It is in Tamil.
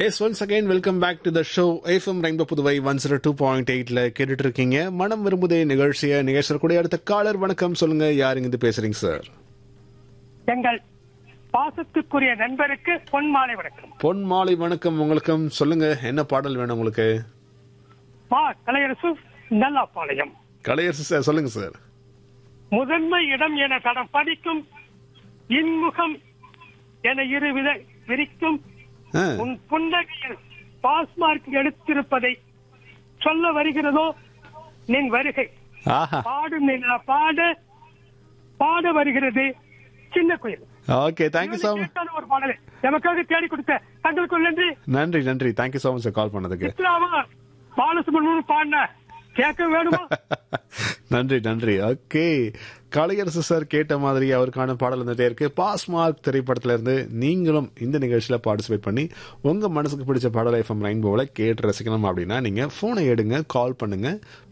S once again welcome back to the show FM rainbow Puduvai one zero two point எயிட்ல கேட்டுட்டு இருக்கீங்க மனம் விரும்புதே நிகழ்ச்சியை நிகழ்ச்சி கூட அடுத்த காலர் வணக்கம் சொல்லுங்க யாருங்க இது பேசுறீங்க சார் எங்கள் பாசத்துக்குரிய நண்பருக்கு பொன் மாலை வணக்கம் பொன் மாலை வணக்கம் உங்களுக்கும் சொல்லுங்க என்ன பாடல் வேணும் உங்களுக்கு மா கலையரசு நல்லாப்பாளையம் கலையரசு சார் சொல்லுங்க சார் முதன்மை இடம் என தடம் படிக்கும் இன்முகம் என இருவித விரிக்கும் ஆ, உன் புன்னகையில் பாஸ்மார்க் எடுத்திருப்பதை சொல்ல வருகிறதோ நின் வருகை ஆஹா பாடும் நிலா பாட பாட வருகிறது Chinna Kuyil okay thank you so much கேட்டான ஒரு பாடலை நமக்காக தேடி கொடுத்த தங்களுக்கு நன்றி நன்றி நன்றி thank you so much sir call பண்ணதுக்கு சித்ராவா பாலசுப்ரமணியன் பாடின கேட்க வேணுமா நன்றி நன்றி ஓகே கலையரசு சார் கேட்ட மாதிரி அவருக்கான பாடல் வந்துட்டே இருக்கு பாஸ் மார்க் திரைப்படத்துல இருந்து நீங்களும் இந்த நிகழ்ச்சியில பார்ட்டிசிபேட் பண்ணி உங்க மனசுக்கு பிடிச்ச பாடல் எஃப்எம் ரெயின்போவில் கேட்டு ரசிக்கணும் அப்படின்னா நீங்க போனை எடுங்க கால் பண்ணுங்க